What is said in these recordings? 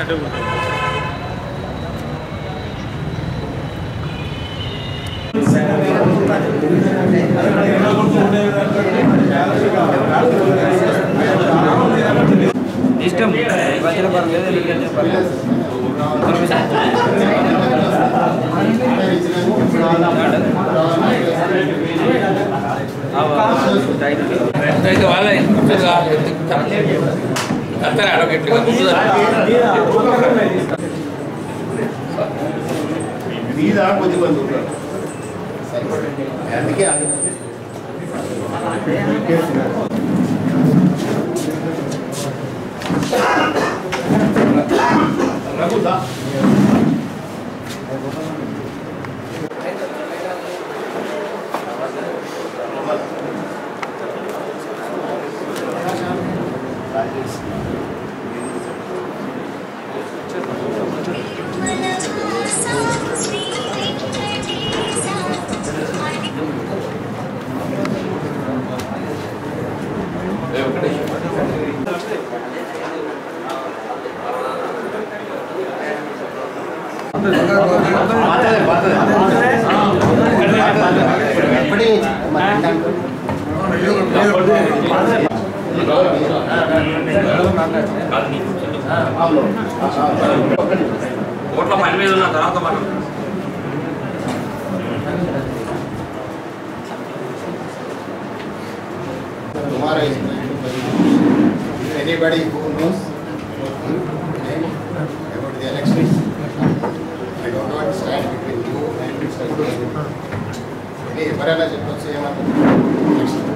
చేసినట్టు ఉంటుంది ఇష్టం వచ్చిన పర్లేదు ఎన్నికైనా పర్లేదు అయితే వాళ్ళే అంతా అడగట్లుగా మీద కొద్ది మంది ఉంటారు అందుకే రఘుదా కోట్ల పని మీద ఉన్న తర్వాత మనం Tomorrow is anybody who knows about the elections, I don't know what stand between you and Mr. Any ఎవరైనా చెప్పొచ్చు ఏమన్నా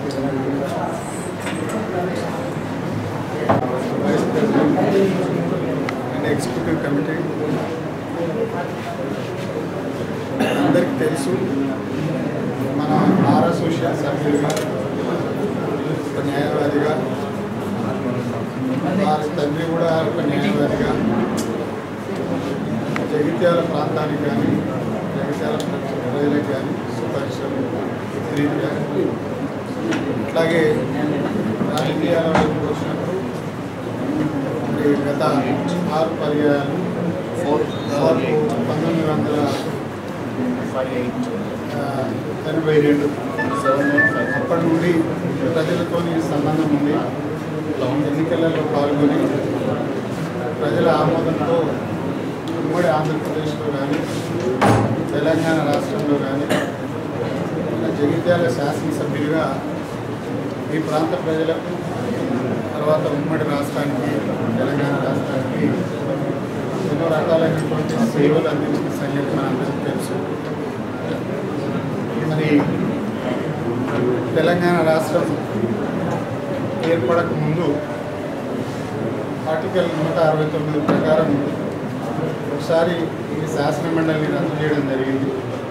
vice president and executive committee అందరికి తెలుసు మన ఆర్ అసోసియేషన్ సభ్యులుగా ఒక న్యాయవాదిగా వారి తండ్రి కూడా ఒక న్యాయవాదిగా జగిత్యాల ప్రాంతానికి కానీ జగిత్యాల ప్రజలకు కానీ సుపరిశ్రమ రీతిగా అట్లాగే రాజకీయాలకు వచ్చినప్పుడు మరి గత ఆరు పర్యాయాలు దాదాపు పంతొమ్మిది వందల ఆ, ఎనభై రెండు అప్పటి నుండి ప్రజలతో సంబంధం ఉంది ఎన్నికలలో పాల్గొని ప్రజల ఆమోదంతో ఉమ్మడి ఆంధ్రప్రదేశ్లో కానీ తెలంగాణ రాష్ట్రంలో కానీ జగిత్యాల శాసనసభ్యులుగా ఈ ప్రాంత ప్రజలకు తర్వాత ఉమ్మడి రాష్ట్రానికి తెలంగాణ రాష్ట్రానికి ఎన్నో రకాలైనటువంటి సేవలు అందించిన సంగతి మనందరికీ తెలుసు మరి తెలంగాణ రాష్ట్రం ఏర్పడక ముందు ఆర్టికల్ నూట అరవై తొమ్మిది ప్రకారం ఒకసారి ఈ శాసన మండలిని రద్దు చేయడం జరిగింది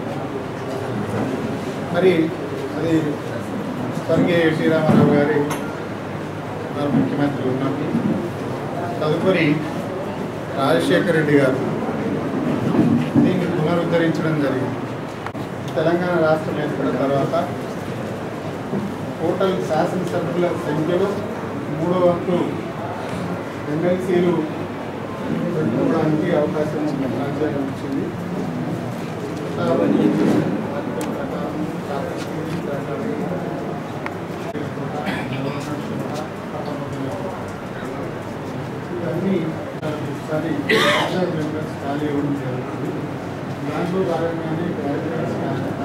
మరి అది స్వర్గీయ ఎన్టీ రామారావు గారి వారు ముఖ్యమంత్రి ఉన్నప్పుడు తదుపరి రాజశేఖర రెడ్డి గారు దీన్ని పునరుద్ధరించడం జరిగింది తెలంగాణ రాష్ట్రం ఏర్పడిన తర్వాత టోటల్ శాసనసభ్యుల సంఖ్యలో మూడో వంతు ఎమ్మెల్సీలు పెట్టుకోవడానికి అవకాశం రాజ్యాంగం ఇచ్చింది కాబట్టి ఆర్టికల్ ప్రకారం కాకపోతే ప్రకారం ఇవన్నీ ఒకసారి మెంబర్స్ ఖాళీ ఇవ్వడం జరుగుతుంది దాంట్లో భాగంగానే క్యారెక్టర్స్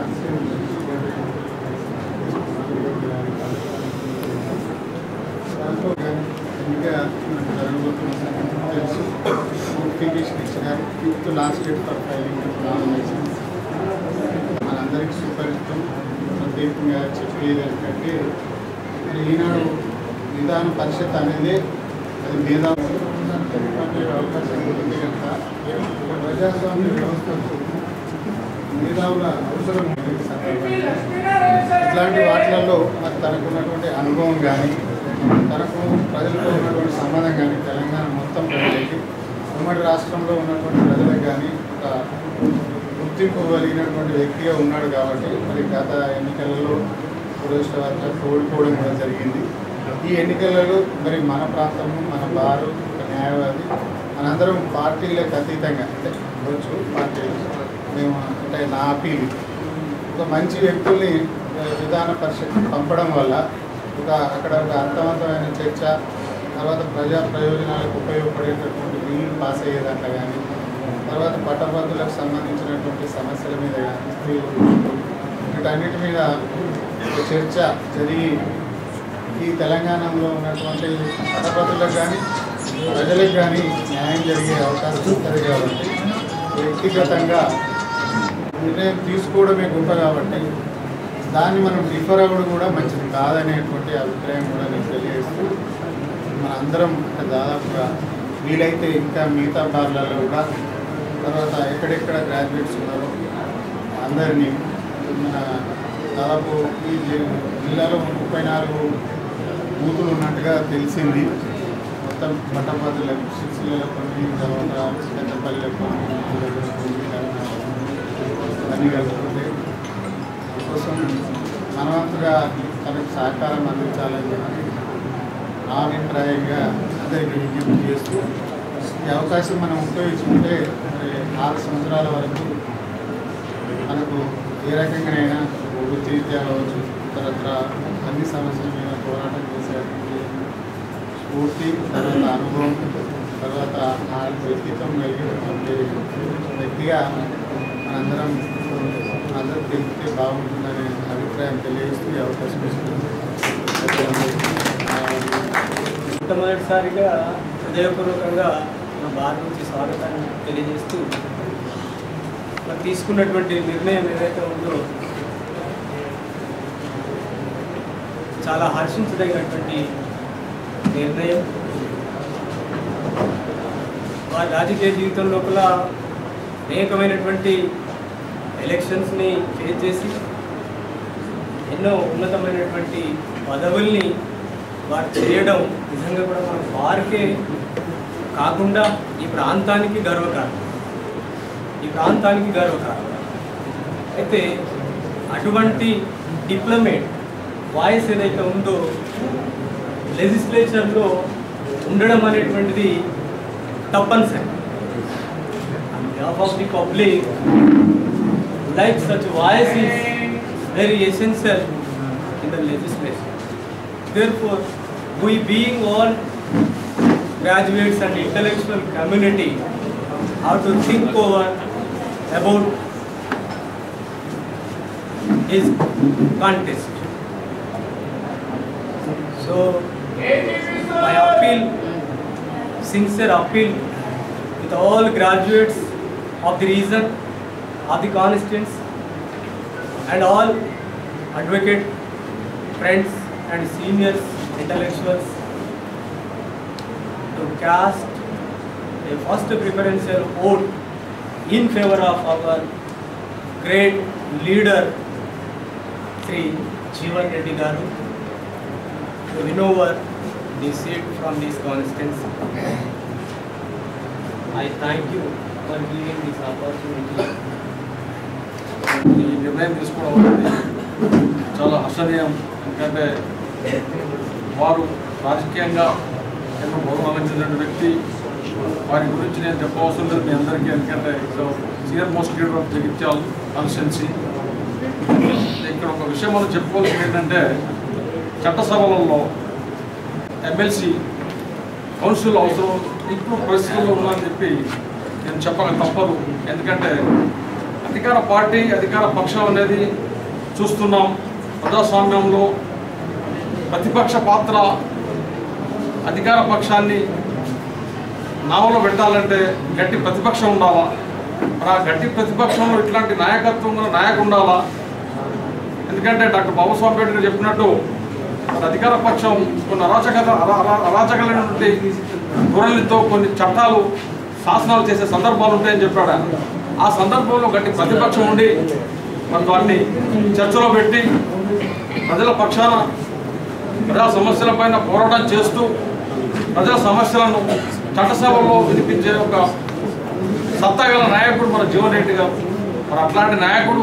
దాంట్లో ఇంకా మనకు జరగబోతున్న సంగతి తెలుసు నోటిఫికేషన్ ఇచ్చినారు fifth last date for filing nominations మనందరికీ సుపరిచితం ప్రత్యేకంగా చెప్పేది ఏంటంటే మరి ఈనాడు విధాన పరిషత్ అనేది అది మేధావులు పనిచేసే అవకాశం ఉంది కనుక ఒక ప్రజాస్వామ్య వ్యవస్థకు మేధావుల అవసరం ఉంది ఈ సందర్భంగా. ఇట్లాంటి వాటిలలో మరి తనకు ఉన్నటువంటి అనుభవం కానీ తనకు ప్రజలతో ఉన్నటువంటి సంబంధం కానీ తెలంగాణ మొత్తం ప్రజలకి ఉమ్మడి రాష్ట్రంలో ఉన్నటువంటి ప్రజలకు కానీ ఒక గుర్తింపు కలిగినటువంటి వ్యక్తిగా ఉన్నాడు కాబట్టి మరి గత ఎన్నికలలో దురదృష్టవశాత్తు ఓడిపోవడం కూడా జరిగింది ఈ ఎన్నికలలో మరి మన ప్రాంతము మన బారు ఒక న్యాయవాది మనందరం పార్టీలకు అతీతంగా అంటే ఉండొచ్చు పార్టీలు మేము అంటే నా అపీల్ ఒక మంచి వ్యక్తుల్ని ఆ, విధాన పరిషత్ పంపడం వల్ల ఒక అక్కడ ఒక అర్థవంతమైన చర్చ తర్వాత ప్రజా ప్రయోజనాలకు ఉపయోగపడేటటువంటి బిల్లులు పాస్ అయ్యేదాకా కానీ తర్వాత పట్టభద్రులకు సంబంధించినటువంటి సమస్యల మీద కానీ స్త్రీలు వీటన్నిటి మీద ఒక చర్చ జరిగి ఈ తెలంగాణలో ఉన్నటువంటి పట్టభద్రులకు కానీ ప్రజలకు కానీ న్యాయం జరిగే అవకాశం ఉంటుంది కాబట్టి వ్యక్తిగతంగా నిర్ణయం తీసుకోవడమే గొప్ప కాబట్టి దాన్ని మనం డిఫర్ అవ్వడం కూడా మంచిది కాదనేటువంటి అభిప్రాయం కూడా నేను తెలియజేస్తూ మన అందరం అంటే దాదాపుగా వీలైతే ఇంకా మిగతా బార్లలో కూడా తర్వాత ఎక్కడెక్కడ గ్రాడ్యుయేట్స్ ఉన్నారో అందరినీ మన దాదాపు ఈ జి- జిల్లాలో ముప్పై నాలుగు బూతులు ఉన్నట్టుగా తెలిసింది మొత్తం పట్టభద్రులకు సిరిసిల్లలో కొన్ని తర్వాత పెద్దపల్లిలో కొన్ని ఇంటి దగ్గర కొన్ని కరీంనగర్ అన్నీ కలుపుకుంటే అందుకోసం మనవంతుగా తనకు సహకారం అందించాలని చెప్పి నా అభిప్రాయంగా అందరికీ విజ్ఞప్తి చేస్తూ ఈ అవకాశం మనం ఉపయోగించుకుంటే మరి ఆరు సంవత్సరాల వరకు మనకు ఏ రకంగానైనా వృత్తిరీత్యా కావచ్చు ఇతరత్ర అన్ని సమస్యల మీద పోరాటం చేసేటువంటి స్ఫూర్తి తర్వాత అనుభవం తర్వాత ఆ వ్యక్తిత్వం కలిగినటువంటి వ్యక్తిగా మనందరం అందరూ తెలిపితే బాగుంటుందనే అభిప్రాయం తెలియజేస్తూ ఈ అవకాశం ఇస్తున్నాను మొట్టమొదటిసారిగా హృదయపూర్వకంగా మా బార్ నుంచి స్వాగతాన్ని తెలియజేస్తూ మరి తీసుకున్నటువంటి నిర్ణయం ఏదైతే ఉందో చాలా హర్షించదగినటువంటి నిర్ణయం వారి రాజకీయ జీవితం లోపల అనేకమైనటువంటి ఎలక్షన్స్ని ఫేస్ చేసి ఎన్నో ఉన్నతమైనటువంటి పదవుల్ని వారు చేయడం నిజంగా కూడా మన వారికే కాకుండా ఈ ప్రాంతానికి గర్వకారణం ఈ ప్రాంతానికి గర్వకారణం అయితే అటువంటి డిప్లొమేట్ వాయిస్ ఏదైతే ఉందో లెజిస్లేచర్లో ఉండడం అనేటువంటిది తప్పనిసరి of the public like such voice is very essential in the legislation. Therefore, we being all graduates and intellectual community have to think over about his contest. So, my appeal, sincere appeal with all graduates of the region of the constituents and all advocate friends and seniors intellectuals to cast a first preferential vote in favor of our great leader Sri Jeevan Reddy Garu to win over the seat from this constituency. I thank you for giving this opportunity. ఈ నిర్ణయం తీసుకోవడం అనేది చాలా హర్షణీయం ఎందుకంటే వారు రాజకీయంగా ఎంతో గౌరవించిన వ్యక్తి వారి గురించి నేను చెప్పవలసిన లేదు మీ అందరికీ ఎందుకంటే senior most leader of Jagtial constituency ఇక్కడ ఒక విషయం మనం చెప్పుకోవాల్సింది ఏంటంటే చట్టసభలలో ఎమ్మెల్సీ కౌన్సిల్ అవసరం ఇప్పుడు పరిస్థితుల్లో ఉందని చెప్పి నేను చెప్పక తప్పదు ఎందుకంటే అధికార పార్టీ అధికార పక్షం అనేది చూస్తున్నాం ప్రజాస్వామ్యంలో ప్రతిపక్ష పాత్ర అధికార పక్షాన్ని నావలో పెట్టాలంటే గట్టి ప్రతిపక్షం ఉండాలా మరి ఆ గట్టి ప్రతిపక్షంలో ఇట్లాంటి నాయకత్వం గల నాయకు ఉండాలా ఎందుకంటే డాక్టర్ బాబాసాహెబ్ అంబేద్కర్ చెప్పినట్టు మరి అధికార పక్షం కొన్ని అరాచకత అరా- అరా- అరాచకమైనటువంటి ధోరణితో కొన్ని చట్టాలు శాసనాలు చేసే సందర్భాలు ఉంటాయని చెప్పాడు ఆయన. ఆ సందర్భంలో గట్టి ప్రతిపక్షం ఉండి మరి వాటిని చర్చలో పెట్టి ప్రజల పక్షాన ప్రజా సమస్యలపైన పోరాటం చేస్తూ ప్రజల సమస్యలను చట్టసభలో వినిపించే ఒక సత్తాగల నాయకుడు మన జీవన్ రెడ్డి గారు మరి అట్లాంటి నాయకుడు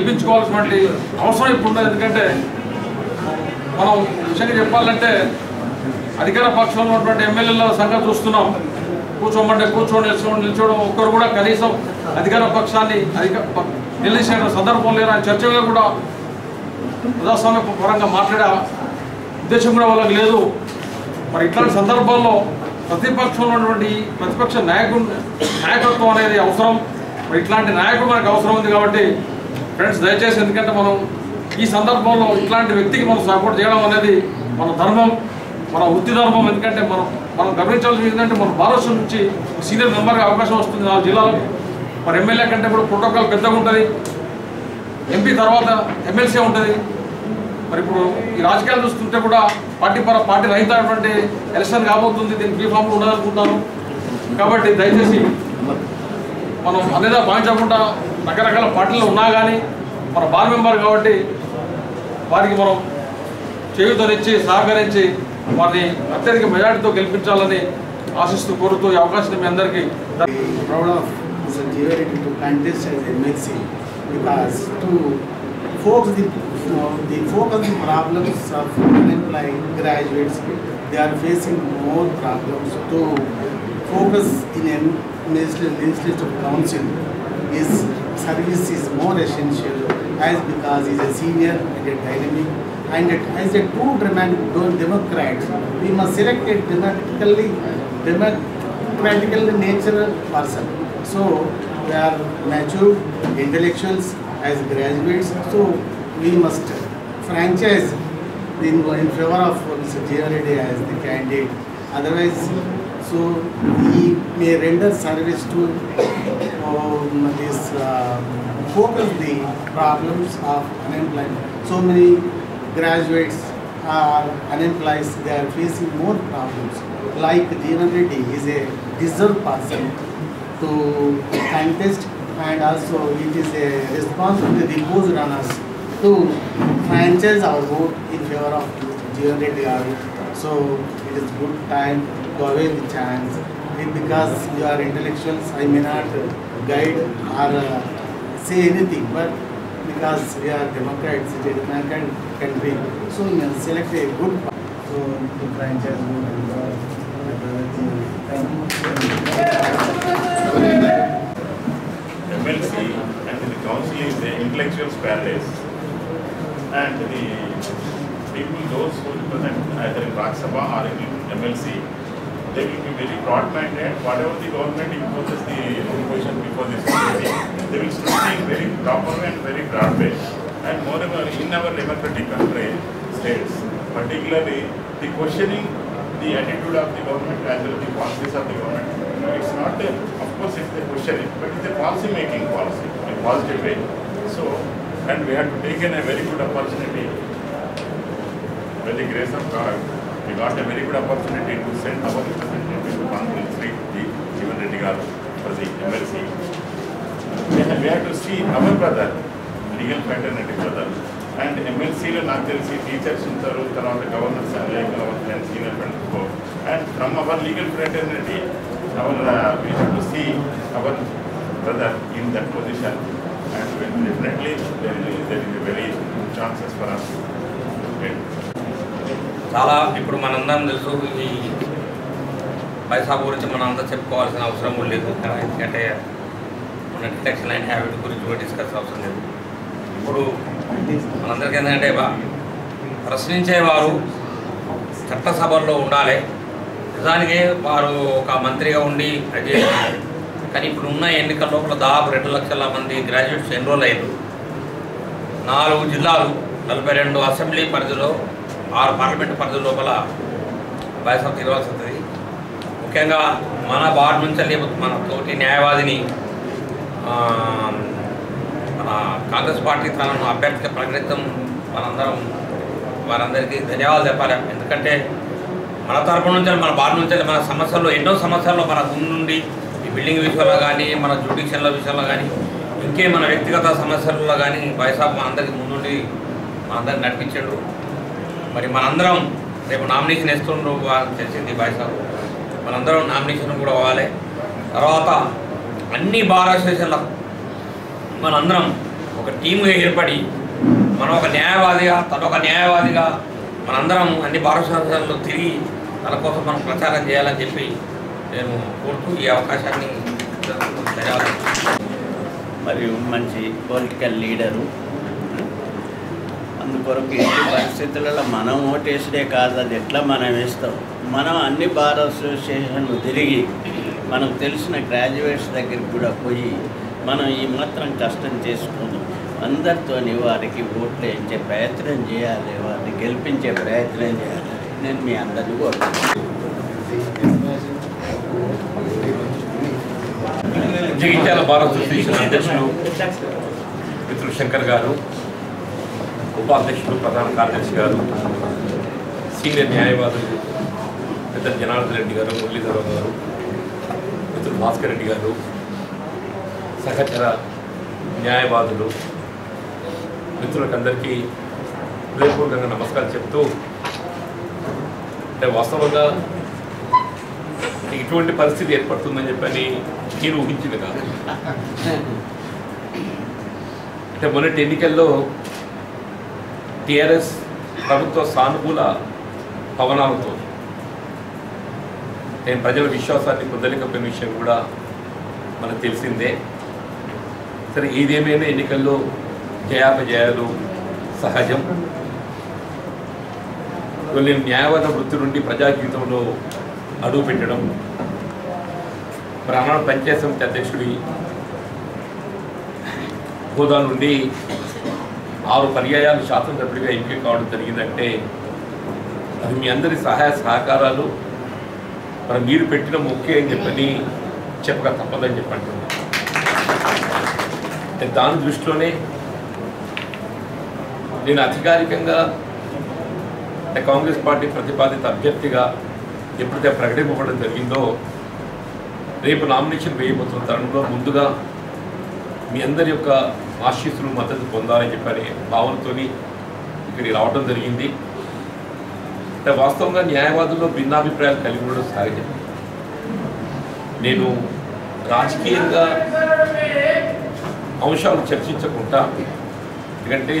గెలిపించుకోవాల్సినటువంటి అవసరం ఇప్పుడు ఉన్నది ఎందుకంటే మనం నిజంగా చెప్పాలంటే అధికార పక్షంలో ఉన్నటువంటి ఎమ్మెల్యేల సంగతి చూస్తున్నాం కూర్చోమంటే కూర్చోండి నిల్చోండి నిల్చోవడం ఒక్కరు కూడా కనీసం అధికార పక్షాన్ని అధిక ప- నిలిచిన సందర్భం లేని చర్చగా కూడా ప్రజాస్వామ్య పరంగా మాట్లాడే ఉద్దేశం కూడా వాళ్ళకి లేదు మరి ఇట్లాంటి సందర్భాల్లో ప్రతిపక్షంలో ఉన్నటువంటి ప్రతిపక్ష నాయకుడు నాయకత్వం అనేది అవసరం మరి ఇట్లాంటి నాయకుడు మనకు అవసరం ఉంది కాబట్టి ఫ్రెండ్స్ దయచేసి ఎందుకంటే మనం ఈ సందర్భంలో ఇట్లాంటి వ్యక్తికి మనం సపోర్ట్ చేయడం అనేది మన ధర్మం మన వృత్తి ధర్మం ఎందుకంటే మనం మనం గమనించాల్సింది ఏంటంటే మన భారత్ నుంచి సీనియర్ మెంబర్గా అవకాశం వస్తుంది నాలుగు జిల్లాలో మరి ఎమ్మెల్యే కంటే కూడా ప్రోటోకాల్ పెద్దగా ఉంటుంది ఎంపీ తర్వాత ఎమ్మెల్సీ ఉంటుంది మరి ఇప్పుడు ఈ రాజకీయాలు చూస్తుంటే కూడా పార్టీ పర పార్టీ రహితమైనటువంటి ఎలక్షన్ కాబోతుంది దీనికి బీఫామ్లు ఉండాలనుకుంటాను కాబట్టి దయచేసి మనం అనేదా భావించకుండా రకరకాల పార్టీలు ఉన్నా కానీ మన బార్ మెంబర్ కాబట్టి వారికి మనం చేయుతనిచ్చి సహకరించి వారిని అత్యధిక మెజార్టీతో గెలిపించాలని ఆశిస్తూ కోరుతూ ఈ అవకాశం మీ అందరికీ proud of Mr. Jivareddy to contest as MLC because to focus the, you know, the focus the problems of unemployed graduates, they are facing more problems to focus in a legislative legislative council is service is more essential as because he is a senior and a dynamic and it- as a true dramatic democrat we must select a democratically democratical natural person so we are mature intellectuals as graduates so we must franchise in, in favor of Mr. Reddy as the candidate otherwise so he may render service to um, this uh, focus the problems of unemployment. So many graduates are unemployed, they are facing more problems. Like Jeevan Reddy is a deserved person to contest and also it is a responsibility imposed on us to franchise our vote in favor of Jeevan Reddy Garu. So it is good time to avail the chance. It- Because you are intellectuals, I may not guide or uh, say anything, but because we are democrats, it is a democratic country, so we must select a good pa- So to franchise vote and all, my brother Jeevan. Thank you. MLC and the council is the intellectual's paradise. And the people, those who represent either in Rajya Sabha or in MLC, they will be very broad-minded. Whatever the government imposes the position before the society, they will study in very proper and very broad way. And moreover, in our democratic country, states, particularly the questioning the attitude of the government as well as the policies of the government. It's not, a, of course, it's the questioning, but it's a policy making policy, in a positive way. So, and we had to take in a very good opportunity. By the grace of God, we got a very good opportunity to send our representative to Honorable Sri Jeevan Reddy Garu for the MLC. We have, we have to see our brother, legal fraternity brother. And ఎమ్మెల్సీలో నాకు తెలిసి teachers ఉంటారు తర్వాత governors and senior friends and from our legal fraternity our we have to see our brother in that position and definitely there is there is very chances for us చాలా ఇప్పుడు మనందరం తెలుసు ఈ పైసా గురించి మనం అంతా చెప్పుకోవాల్సిన అవసరం కూడా లేదు కదా ఎందుకంటే మన డిటెక్షన్ అండ్ హ్యాబిట్ గురించి కూడా డిస్కస్ అవసరం లేదు ఇప్పుడు మనందరికీ ఏంటంటే బా- ప్రశ్నించేవారు చట్టసభల్లో ఉండాలి నిజానికి వారు ఒక మంత్రిగా ఉండి అది చేస్తున్నారు. కానీ ఇప్పుడు ఉన్న ఎన్నికల లోపల దాదాపు రెండు లక్షల మంది గ్రాడ్యుయేట్స్ ఎన్రోల్ అయ్యారు నాలుగు జిల్లాలు నలభై రెండు అసెంబ్లీ పరిధిలో ఆరు పార్లమెంట్ పరిధి లోపల బయసం తిరగాల్సి వస్తుంది ముఖ్యంగా మన బార్ నుంచి వెళ్ళి మన తోటి న్యాయవాదిని ఆ, మన కాంగ్రెస్ పార్టీ తనను అభ్యర్థిగా ప్రకటించడం మనందరం వారందరికీ ధన్యవాదాలు చెప్పాలి ఎందుకంటే మన తరపు నుంచి మన బార్ నుంచి మన సమస్యల్లో ఎన్నో సమస్యల్లో మన ముందుండి ఈ బిల్డింగ్ విషయంలో కానీ మన జ్యుడిషియల్ విషయంలో కానీ ఇంకే మన వ్యక్తిగత సమస్యల్లో కానీ బైసాబ్ మనందరికీ ముందుండి మనందరికీ నడిపించాడు మరి మనందరం రేపు నామినేషన్ వేస్తుండ్రు వాళ్ళకి తెలిసింది బాయ్సాబ్ మనందరం నామినేషన్ కూడా పోవాలి తర్వాత అన్ని బార్ అసోసియేషన్ల మనందరం ఒక టీముగా ఏర్పడి మనం ఒక న్యాయవాదిగా తను ఒక న్యాయవాదిగా మనందరం అన్ని భారతదేశాల్లో తిరిగి తన కోసం మనం ప్రచారం చేయాలని చెప్పి నేను కోరుతూ ఈ అవకాశాన్ని ధన్యవాదాలు మరియు మంచి పొలిటికల్ లీడరు అందుకొరకు ఎట్టి పరిస్థితులలో మనం ఓటేసుడే కాదు అది ఎట్లా మనం వేస్తాం మనం అన్ని బార్ అసోసియేషన్లు తిరిగి మనకు తెలిసిన గ్రాడ్యుయేట్స్ దగ్గరికి కూడా పోయి మనం ఈ మాత్రం కష్టం చేసుకుని అందరితోని వారికి ఓట్లు వేయించే ప్రయత్నం చేయాలి వారిని గెలిపించే ప్రయత్నం చేయాలి నేను మీ అందరినీ కోరుతున్నాను జగిత్యాల భారత అసోసియేషన్ అధ్యక్షులు మిత్రులు శంకర్ గారు ఉపాధ్యక్షులు ప్రధాన కార్యదర్శి గారు సీనియర్ న్యాయవాదులు పెద్ద జనార్దన్ రెడ్డి గారు మురళీధరరావు గారు మిత్రులు భాస్కర్ రెడ్డి గారు సహచర న్యాయవాదులు మిత్రులకందరికీ హృదయపూర్వకంగా నమస్కారం చెప్తూ అంటే వాస్తవంగా ఇటువంటి పరిస్థితి ఏర్పడుతుందని చెప్పని నేను ఊహించింది కాదు అంటే మొన్నటి ఎన్నికల్లో టిఆర్ఎస్ ప్రభుత్వ సానుకూల పవనాలతో నేను ప్రజల విశ్వాసాన్ని పొందలేకపోయిన విషయం కూడా మనకు తెలిసిందే సరే ఏదేమైనా ఎన్నికల్లో జయాపజయాలు సహజం నేను న్యాయవాద వృత్తి నుండి ప్రజా జీవితంలో అడుగు పెట్టడం బ్రాహ్మణ పంచాయత్ సమితి అధ్యక్షుడి హోదా నుండి ఆరు పర్యాయాలు శాసనసభ్యుడిగా ఎంపిక కావడం జరిగిందంటే అది మీ అందరి సహాయ సహకారాలు మరి మీరు పెట్టిన ముఖ్యం అని చెప్పని చెప్పక తప్పదని చెప్పంటున్నాను అంటే దాని దృష్టిలోనే నేను అధికారికంగా అంటే కాంగ్రెస్ పార్టీ ప్రతిపాదిత అభ్యర్థిగా ఎప్పుడైతే ప్రకటింపబడడం జరిగిందో రేపు నామినేషన్ వేయబోతున్న తరుణంలో ముందుగా మీ అందరి యొక్క ఆశీస్సులు మద్దతు పొందాలని చెప్పని భావనతోని ఇక్కడికి రావడం జరిగింది అంటే వాస్తవంగా న్యాయవాదుల్లో భిన్నాభిప్రాయాలు కలిగి ఉండడం సహజం నేను రాజకీయంగా అంశాలు చర్చించకుండా ఎందుకంటే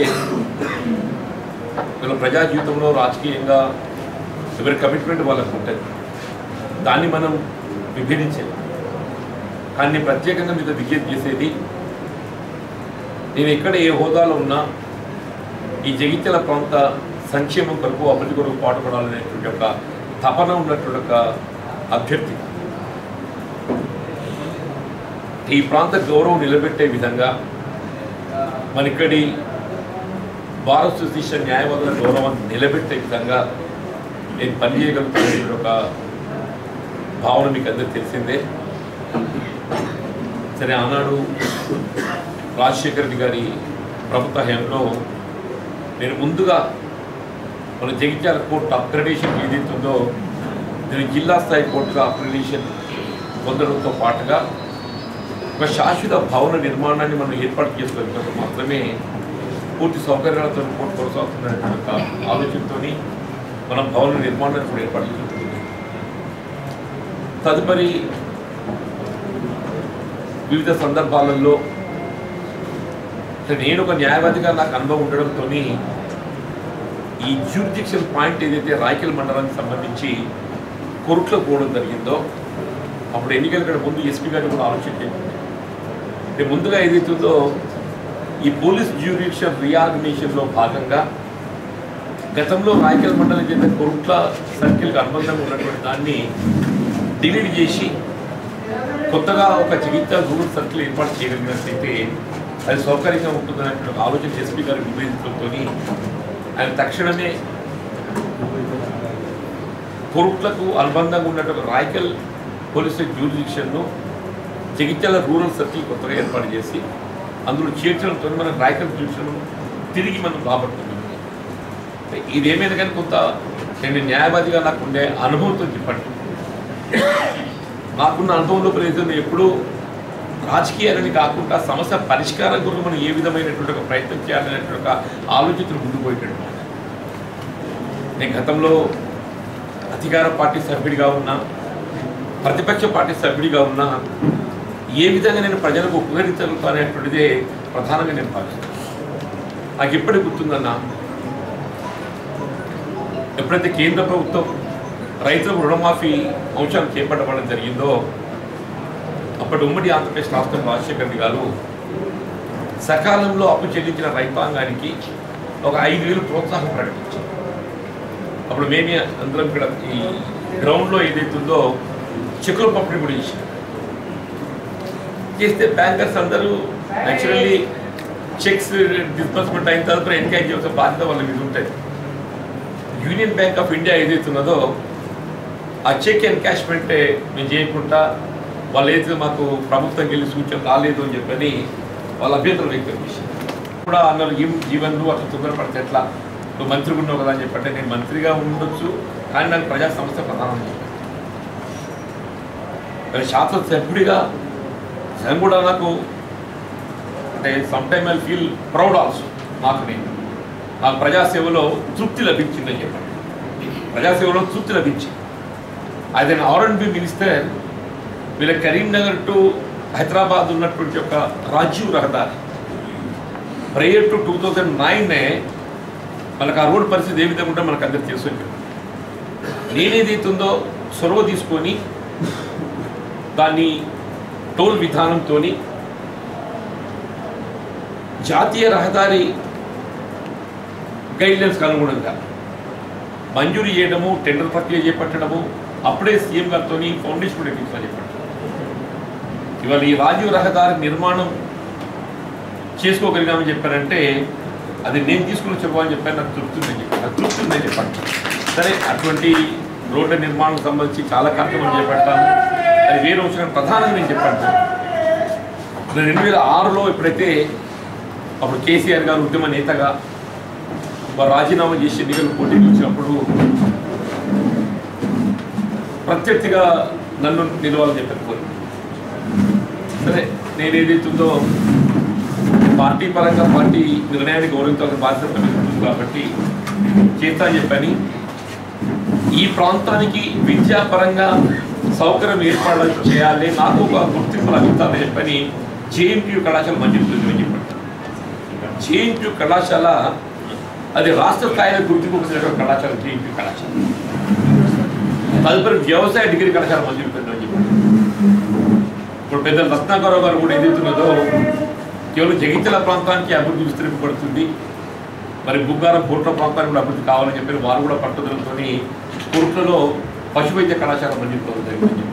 వీళ్ళ ప్రజా జీవితంలో రాజకీయంగా ఎవరి కమిట్మెంట్ వాళ్ళకు ఉంటుంది దాన్ని మనం విభేదించాలి కానీ నేను ప్రత్యేకంగా మీతో విజ్ఞప్తి చేసేది నేను ఎక్కడ ఏ హోదాలో ఉన్నా ఈ జగిత్యాల ప్రాంత సంక్షేమం కొరకు అభివృద్ధి కొరకు పాటుపడాలనేటువంటి ఒక తపన ఉన్నటువంటి ఒక అభ్యర్థి ఈ ప్రాంత గౌరవం నిలబెట్టే విధంగా మన ఇక్కడి భారత అసోసియేషన్ న్యాయవాదుల గౌరవాన్ని నిలబెట్టే విధంగా నేను పనిచేయగలుగుతున్న ఒక భావన మీకు అందరికి తెలిసిందే సరే ఆనాడు రాజశేఖర్ రెడ్డి గారి ప్రభుత్వ హయాంలో నేను ముందుగా మన జగిత్యాల కోర్టు అప్గ్రేడేషన్ ఏదైతుందో నేను జిల్లా స్థాయి కోర్టుగా అప్గ్రేడేషన్ పొందడంతో పాటుగా ఒక శాశ్వత భవన నిర్మాణాన్ని మనం ఏర్పాటు చేసుకోగలిగినప్పుడు మాత్రమే పూర్తి సౌకర్యాలతో కోర్టు కొనసాగుతున్న ఒక ఆలోచనతో మనం భవన నిర్మాణాన్ని కూడా ఏర్పాటు చేసుకుంటుంది తదుపరి వివిధ సందర్భాలలో అంటే నేను ఒక న్యాయవాదిగా నాకు అనుభవం ఉండడంతో ఈ జ్యూరిడిక్షన్ పాయింట్ ఏదైతే రాయకల్ మండలానికి సంబంధించి కోర్టులో పోవడం జరిగిందో అప్పుడు ఎన్నికల కంటే ముందు ఎస్పీ గారిని కూడా ఆలోచన చేసింది అంటే ముందుగా ఏదైతుందో ఈ పోలీస్ జ్యూరిడిక్షన్ రీఆర్గనైజేషన్లో భాగంగా గతంలో రాయకల్ మండలం చేత కొరుట్ల సర్కిల్కి అనుబంధంగా ఉన్నటువంటి దాన్ని డిలీట్ చేసి కొత్తగా ఒక చికిత్స రూరల్ సర్కిల్ ఏర్పాటు చేయగలిగినట్లయితే అది సౌకర్యంగా ఉంటుందనేటువంటి ఒక ఆలోచన ఎస్పీ గారు విభేదించడంతో ఆయన తక్షణమే కొరుట్లకు అనుబంధంగా ఉన్నటువంటి రాయకల్ పోలీస్ జ్యూరిడిక్షన్ను జగిత్యాల రూరల్ సర్కిల్ కొత్తగా ఏర్పాటు చేసి అందులో చేర్చడంతో మనం రాయకల్ జ్యూరిడిక్షన్ తిరిగి మనం రాబడుతుంది ఇదేమైనా కానీ కొంత నేను న్యాయవాదిగా నాకు ఉండే అనుభవంతో చెప్పండి నాకున్న అనుభవంలో ప్రజలు ఎప్పుడూ రాజకీయాలని కాకుండా సమస్య పరిష్కారం కొరకు మనం ఏ విధమైనటువంటి ఒక ప్రయత్నం చేయాలనేటువంటి ఒక ఆలోచనలు ముందుకు పోయేటట్టు నేను గతంలో అధికార పార్టీ సభ్యుడిగా ఉన్నా ప్రతిపక్ష పార్టీ సభ్యుడిగా ఉన్నా ఏ విధంగా నేను ప్రజలకు ఉపకరించగలుగుతానేటువంటిదే ప్రధానంగా నేను భావిస్తాను నాకు ఎప్పటికి గుర్తుందన్నా ఎప్పుడైతే కేంద్ర ప్రభుత్వం రైతులకు రుణమాఫీ అంశాన్ని చేపట్టడం జరిగిందో అప్పటి ఉమ్మడి ఆంధ్రప్రదేశ్ రాష్ట్రం రాజశేఖర్ రెడ్డి గారు సకాలంలో అప్పు చెల్లించిన రైతాంగానికి ఒక ఐదు వేలు ప్రోత్సాహం ప్రకటించారు అప్పుడు మేమే అందరం ఇక్కడ ఈ గ్రౌండ్లో ఏదైతుందో చెక్కుల పంపిణీ కూడా చేశారు చేస్తే బ్యాంకర్స్ అందరూ యాక్చువల్లీ చెక్స్ డిస్బర్స్మెంట్ అయిన తర్వాత ఎన్కాయ్ చేసే బాధ్యత వాళ్ళ మీద ఉంటుంది యూనియన్ బ్యాంక్ ఆఫ్ ఇండియా ఏదైతున్నదో ఆ చెక్ ఎన్కాష్మెంట్ మేము చేయకుండా వాళ్ళు ఏదైతే మాకు ప్రభుత్వం వెళ్ళి సూచన రాలేదు అని చెప్పని వాళ్ళ అభ్యంతరం వ్యక్తం చేశారు కూడా అన్నారు ఈ జీవన్ నువ్వు అట్లా తొందరపడితే ఎట్లా నువ్వు మంత్రిగా ఉన్నావు కదా అని చెప్పంటే నేను మంత్రిగా ఉండొచ్చు కానీ నాకు ప్రజా సంస్థ ప్రధానం అని చెప్పాను మరి శాసనసభ్యుడిగా నేను కూడా నాకు అంటే some time I feel proud also నాకు నేను నాకు ప్రజాసేవలో తృప్తి లభించిందని చెప్పండి ప్రజాసేవలో తృప్తి లభించింది అది ఆర్ అండ్ బి మినిస్టర్ వీళ్ళ కరీంనగర్ టు హైదరాబాద్ ఉన్నటువంటి ఒక రాజీవ్ రహదారి ప్రేయర్ టు టూ థౌజండ్ నైన్నే మనకు ఆ రోడ్ పరిస్థితి ఏ విధంగా ఉంటే మనకు అందరికి తెలుసు నేనేదైతుందో చొరవ తీసుకొని దాన్ని టోల్ విధానంతో జాతీయ రహదారి గైడ్లైన్స్కి అనుగుణంగా మంజూరు చేయడము టెండర్ ప్రక్రియ చేపట్టడము అప్పుడే సీఎం గారితో ఫౌండేషన్ కూడా ఎక్కించమని చెప్పండి ఇవాళ ఈ రాజీవ్ రహదారి నిర్మాణం చేసుకోగలిగామని చెప్పారంటే అది నేను తీసుకుని చెప్పమని చెప్పాను నాకు తృప్తి ఉందని చెప్పాను నాకు తృప్తి ఉందని చెప్పండి సరే అటువంటి రోడ్ల నిర్మాణం సంబంధించి చాలా కార్యక్రమాలు చేపట్టాను అది వేరే విషయం ప్రధానంగా నేను చెప్పాను రెండు వేల ఆరులో ఎప్పుడైతే అప్పుడు కేసీఆర్ గారు ఉద్యమ నేతగా వారు రాజీనామా చేసి ఎన్నికలు పోటీకి వచ్చినప్పుడు ప్రత్యర్థిగా నన్ను నిలవాలని చెప్పారు కోరి సరే నేను ఏదైతుందో పార్టీ పరంగా పార్టీ నిర్ణయాన్ని గౌరవించాల్సిన బాధ్యత మీద ఉంటుంది కాబట్టి చేస్తా అని చెప్పని ఈ ప్రాంతానికి విద్యాపరంగా సౌకర్యం ఏర్పాటు చేయాలి నాకు ఒక గుర్తింపు లభిస్తానని చెప్పని జేఎన్టీయూ కళాశాల మంజూరు అని చెప్పాడు జేఎన్టీయూ కళాశాల అది రాష్ట్ర స్థాయిలో గుర్తింపు పొందినటువంటి కళాశాల జేఎన్టీయూ కళాశాల తదుపరి వ్యవసాయ డిగ్రీ కళాశాల మంజూరు పెద్దని చెప్పాడు ఇప్పుడు పెద్ద రత్నాకరావు గారు కూడా ఏదైతున్నదో కేవలం జగిత్యాల ప్రాంతానికి అభివృద్ధి విస్తరింపబడుతుంది మరి బుగ్గారం కోట్ల ప్రాంతానికి కూడా అభివృద్ధి కావాలని చెప్పి వారు కూడా పట్టుదలతో కోట్లలో పశు వైద్య కళాశాల మంజూరు జరిగిందని చెప్పారు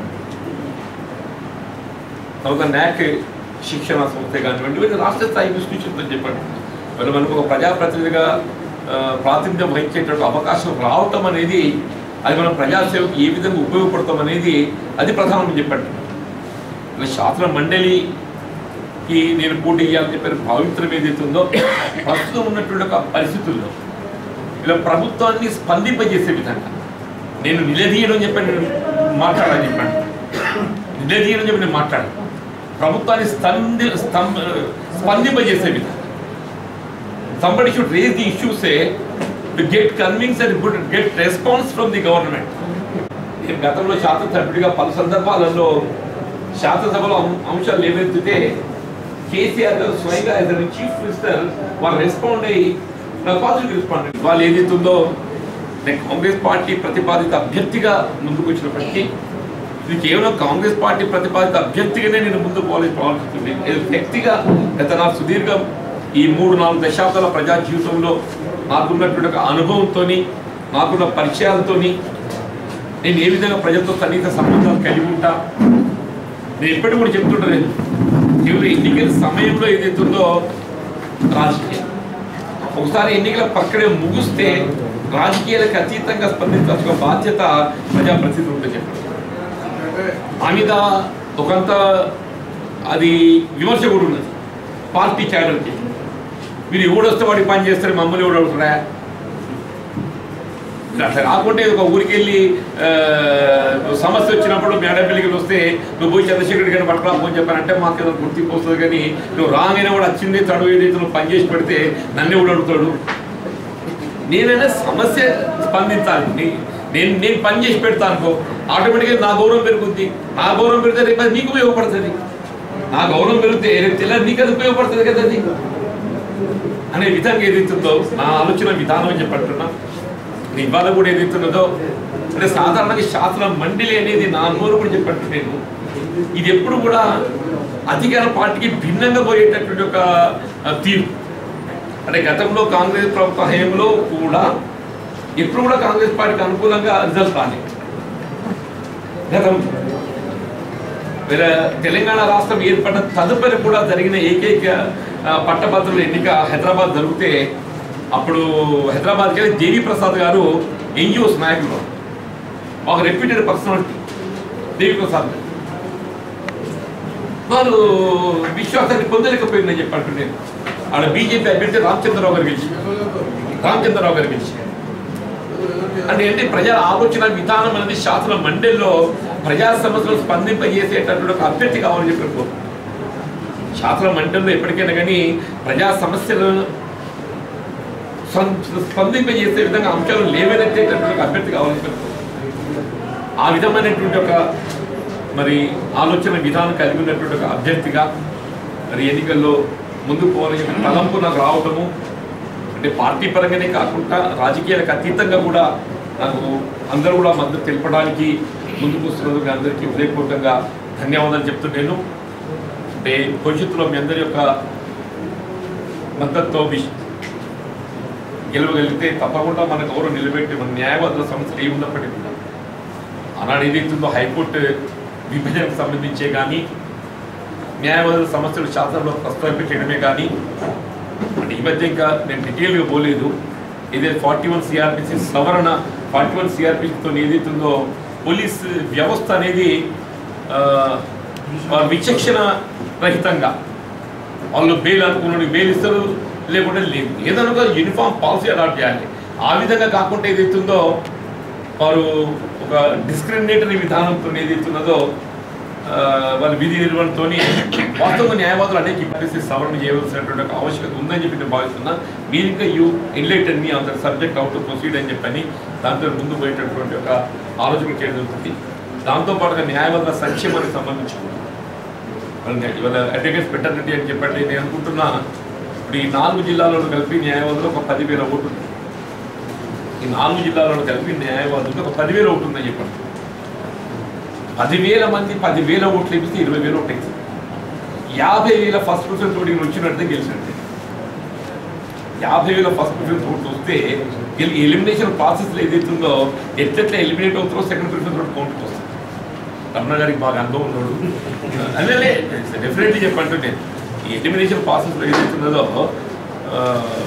తర్వాత న్యాక్ శిక్షణ సంస్థ కానివ్వండి ఇవన్నీ రాష్ట్ర స్థాయి ఇన్స్టిట్యూషన్స్ అని చెప్పండి మరి మనకు ఒక ప్రజాప్రతినిధిగా ఆ, ప్రాతినిధ్యం వహించేటువంటి అవకాశం రావటం అనేది అది మన ప్రజాసేవకు ఏ విధంగా ఉపయోగపడతాం అనేది అది ప్రధానం చెప్పండి ఇలా శాస్త్ర మండలికి నేను పోటీ చేయాలని చెప్పిన పవిత్రం ఏదైతే ఉందో ప్రస్తుతం ఉన్నటువంటి ఒక పరిస్థితుల్లో ఇలా ప్రభుత్వాన్ని స్పందింపజేసే విధంగా నేను నిలదీయడం చెప్పని నేను మాట్లాడాలని చెప్పండి నిలదీయడం చెప్పి నేను మాట్లాడాను ప్రభుత్వాన్ని స్తంభి స్తంభ స్పందింపజేసే విధంగా somebody should raise the issue say to get convinced and good, get response from the government నేను గతంలో శాసనసభ్యుడిగా పలు సందర్భాలలో శాసనసభలో అం- అంశాలు లేవెత్తితే కేసీఆర్ గారు స్వయంగా యాజ్ చీఫ్ మినిస్టర్ వాళ్ళు రెస్పాండ్ అయ్యి నాకు పాజిటివ్ రెస్పాండ్ వాళ్ళు ఏదైతుందో నేను కాంగ్రెస్ పార్టీ ప్రతిపాదిత అభ్యర్థిగా ముందుకు వచ్చినప్పటికీ ఇది కేవలం కాంగ్రెస్ పార్టీ ప్రతిపాదిత అభ్యర్థిగానే నేను ముందుకు పోవాలి ప్రవర్తిస్తుంది ఇది వ్యక్తిగా గత నా సుదీర్ఘ ఈ మూడు నాలుగు దశాబ్దాల ప్రజా జీవితంలో నాకున్నటువంటి ఒక అనుభవంతో నాకున్న పరిచయాలతో నేను ఏ విధంగా ప్రజలతో సన్నిహిత సంబంధాలు కలిగి ఉంటా నేను ఎప్పటికీ కూడా చెప్తుంటా నేను కేవలం ఎన్నికల సమయంలో ఏదైతుందో రాజకీయం ఒకసారి ఎన్నికల ప్రక్రియ ముగిస్తే రాజకీయాలకు అతీతంగా స్పందించాల్సిన బాధ్యత ప్రజాప్రతినిధులు ఉంటే చెప్పారు ఆ మీద ఒకంత అది విమర్శ కూడా ఉన్నది పార్టీ క్యాడర్కి మీరు ఎవడు వస్తే వాడికి పని చేస్తారు మమ్మల్ని ఎవడు అడుగుతారా అట్లా రాకుంటే ఒక ఊరికి వెళ్ళి ఆ, సమస్య వచ్చినప్పుడు మేడపల్లికి వస్తే నువ్వు పోయి చంద్రశేఖర్ గారిని పట్టుకురా పోని చెప్పానంటే మాకు ఏదో గుర్తింపు వస్తుంది కానీ నువ్వు రాగానే వాడు వచ్చింది తడువు ఏదైతే నువ్వు పని చేసి పెడితే నన్ను ఎవడు అడుగుతాడు నేనైనా సమస్య స్పందించాలి నే- నేను నేను పని చేసి పెడతాను అనుకో ఆటోమేటిక్గా నా గౌరవం పెరుగుద్ది నా గౌరవం పెరిగితే రేపు అది నీకు ఉపయోగపడుతుంది నా గౌరవం పెరిగితే రేపు తెల్లారి నీకు అది ఉపయోగపడుతుంది కదా అది అనే విధంగా ఏదైతుందో నా ఆలోచన విధానం అని చెప్పంటున్నా ఇవాళ కూడా ఏదైతున్నదో అంటే సాధారణంగా శాసన మండలి అనేది నా నోరు కూడా చెప్పట్టు నేను ఇది ఎప్పుడు కూడా అధికార పార్టీకి భిన్నంగా పోయేటటువంటి ఒక ఆ, తీరు అంటే గతంలో కాంగ్రెస్ ప్రభుత్వ హయాంలో కూడా ఎప్పుడు కూడా కాంగ్రెస్ పార్టీకి అనుకూలంగా రిజల్ట్ రాలేదు గతం వేరే తెలంగాణ రాష్ట్రం ఏర్పడిన తదుపరి కూడా జరిగిన ఏకైక ఆ, పట్టభద్రుల ఎన్నిక హైదరాబాద్ జరిగితే అప్పుడు హైదరాబాద్కి వెళ్ళి దేవి ప్రసాద్ గారు ఎన్జిఓస్ నాయకులు ఒక రెప్యూటెడ్ పర్సనాలిటీ దేవి ప్రసాద్ గారు. వారు విశ్వాసాన్ని పొందలేకపోయిందని చెప్పంటు నేను ఆడ బీజేపీ అభ్యర్థి రామచంద్రరావు గారు గెలిచి రామచంద్రరావు గారు గెలిచి అంటే ఏంటి ప్రజల ఆలోచన విధానం అనేది శాసన మండలిలో ప్రజా సమస్యలు స్పందింపజేసేటటువంటి ఒక అభ్యర్థి కావాలని చెప్పి కోరుకుంటున్నాను. శాసన మండలిలో ఎప్పటికైనా కానీ ప్రజా సమస్యలను స్పం- స్పందింపజేసే విధంగా అంశాలు లేవనెత్తేటటువంటి ఒక అభ్యర్థి కావాలని చెప్పి కోరుకుంటున్నాను. ఆ విధమైనటువంటి ఒక మరి ఆలోచన విధానం కలిగి ఉన్నటువంటి ఒక అభ్యర్థిగా మరి ఎన్నికల్లో ముందుకు పోవాలని తలంపు నాకు రావటము అంటే పార్టీ పరంగానే కాకుండా రాజకీయాలకు అతీతంగా కూడా నాకు అందరూ కూడా మద్దతు తెలపడానికి ముందుకు వస్తున్నందుకు అందరికీ హృదయపూర్వకంగా ధన్యవాదాలు చెప్తున్నాను అంటే భవిష్యత్తులో మీ అందరి యొక్క మద్దతుతో విష్- గెలవగలిగితే తప్పకుండా మన గౌరవం నిలబెట్టి మన న్యాయవాదుల సమస్యలు ఏమున్నప్పటికీ కూడా ఆనాడు ఏదైతుందో హైకోర్టు విభజనకు సంబంధించే కానీ న్యాయవాదుల సమస్యలు శాసనంలో ప్రస్తావించడమే కానీ అంటే ఈ మధ్య ఇంకా నేను డీటెయిల్గా పోలేదు ఇదే ఫార్టీ వన్ సిఆర్పిసి సవరణ ఫార్టీ వన్ సిఆర్పిసితో ఏదైతుందో పోలీస్ వ్యవస్థ అనేది ఆ, ఆ విచక్షణ రహితంగా వాళ్ళు బెయిల్ అనుకున్న బెయిల్ ఇస్తారు లేకుంటే లేదు ఏదైనా ఒక యూనిఫామ్ పాలసీ అడాప్ట్ చేయాలి ఆ విధంగా కాకుండా ఏదైతుందో వారు ఒక డిస్క్రిమినేటరీ విధానంతో ఏదైతున్నదో ఆ, వాళ్ళ విధి నిర్వహణతో వాస్తవంగా న్యాయవాదులు అనేక పరిస్థితి సవరణ చేయవలసినటువంటి ఒక ఆవశ్యకత ఉందని చెప్పి నేను భావిస్తున్నా మీరు ఇంకా యూ ఎన్లైటన్ మీ అంత సబ్జెక్ట్ అవుట్ ప్రొసీడ్ అని చెప్పని దాంతో ముందు పోయేటటువంటి ఒక ఆలోచన చేయడం జరుగుతుంది దాంతోపాటుగా న్యాయవాదుల సంక్షేమానికి సంబంధించి కూడా మరి ఇవాళ అడ్వకేట్స్ పెట్టండి అని చెప్పండి నేను అనుకుంటున్నా ఇప్పుడు ఈ నాలుగు జిల్లాలలో కలిపి న్యాయవాదులు ఒక పదివేల ఓటు ఉంది. ఈ నాలుగు జిల్లాలలో కలిపి న్యాయవాదులకు ఒక పదివేల ఓటు ఉందని చెప్పండి పదివేల మంది పదివేల ఓట్లు వేపిస్తే ఇరవై వేల ఓట్లు వేస్తారు యాభై వేల ఫస్ట్ ప్రిఫరెన్స్ ఓటింగ్ వచ్చినట్టే గెలిచినట్టే యాభై వేల ఫస్ట్ ప్రిఫరెన్స్ ఓట్లు వస్తే ఎలిమినేషన్ ప్రాసెస్లో ఏదైతుందో ఎట్లెట్లా ఎలిమినేట్ అవుతారో సెకండ్ ప్రిఫరెన్స్ ఓట్ కౌంట్కి వస్తుంది రమణ గారికి బాగా అనుభవం ఉన్నాడు అదే డెఫినెట్లీ చెప్పంటుంటే ఈ ఎలిమినేషన్ ప్రాసెస్లో ఏదైతున్నదో ఆ,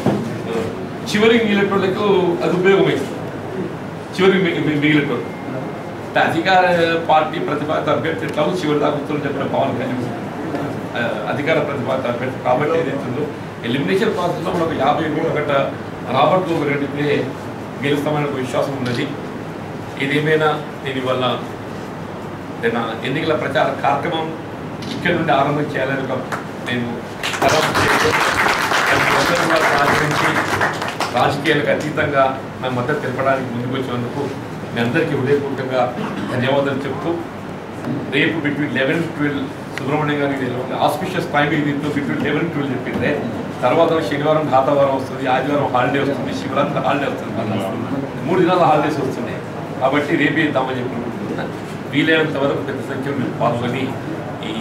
చివరికి మిగిలినోళ్ళకు అది ఉపయోగమైంది చివరికి మి- మి- మిగిలినోళ్ళు అంటే అధికార పార్టీ ప్రతిపాదిత అభ్యర్థి ఎట్లాగో చివరి దాకా ఉత్తరం చెప్పిన పవన్ కళ్యాణ్ ఆ, అధికార ప్రతిపాదిత అభ్యర్థి కాబట్టి ఏదైతుందో ఎలిమినేషన్ ప్రాసెస్లో మనకు యాభై మూడు గంట రాబర్ట్ గోబర్ రెడ్డిపై గెలుస్తామని ఒక విశ్వాసం ఉన్నది ఇదేమైనా దీని వల్ల నేను ఎన్నికల ప్రచార కార్యక్రమం ఇక్కడ నుండి ఆరంభం చేయాలని ఒక నేను తలపు చేస్తూ దానికి అందరూ కూడా సహకరించి రాజకీయాలకు అతీతంగా నా మద్దతు తెలపడానికి ముందుకు వచ్చినందుకు మీ అందరికీ హృదయపూర్వకంగా ధన్యవాదాలు చెప్తూ రేపు బిట్వీన్ లెవెన్ ట్వెల్వ్ సుబ్రహ్మణ్యం గారికి ఆస్పిషియస్ టైం ఇది బిట్వీన్ లెవెన్ ట్వెల్వ్ చెప్పిందే తర్వాత శనివారం ఘాతవారం వస్తుంది ఆదివారం హాలిడే వస్తుంది శివరాత్రి హాలిడే వస్తుంది మళ్ళీ. మూడు దినాల హాలిడేస్ వస్తున్నాయి కాబట్టి రేపే ఇద్దామని చెప్పి వీలైనంత వరకు పెద్ద సంఖ్యలో మీరు పాల్గొని ఈ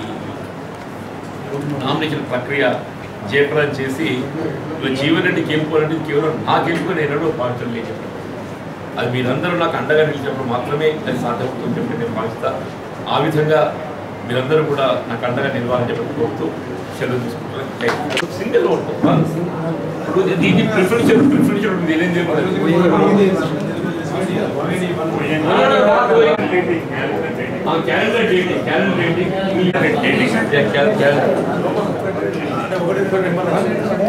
నామినేషన్ ప్రక్రియ జయప్రదం చేసి ఇలా జీవన్ రెడ్డి గెలుపుకోవాలంటే కేవలం నా గెలుపు నేను ఎన్నడూ భావించడం లేదు అది మీరందరూ నాకు అండగా నిలిచినప్పుడు మాత్రమే అది సాధ్యమవుతుందని చెప్పి నేను భావిస్తా ఆ విధంగా మీరందరూ కూడా నాకు అండగా నిలవాలని చెప్పి కోరుతూ సెలవు తీసుకుంటాను సింగిల్ ఓటు ఇప్పుడు దీన్ని ప్రిఫరెన్షియల్ ప్రిఫరెన్షియల్ ఉంటుంది ఏదేం calendar dating calendar dating calendar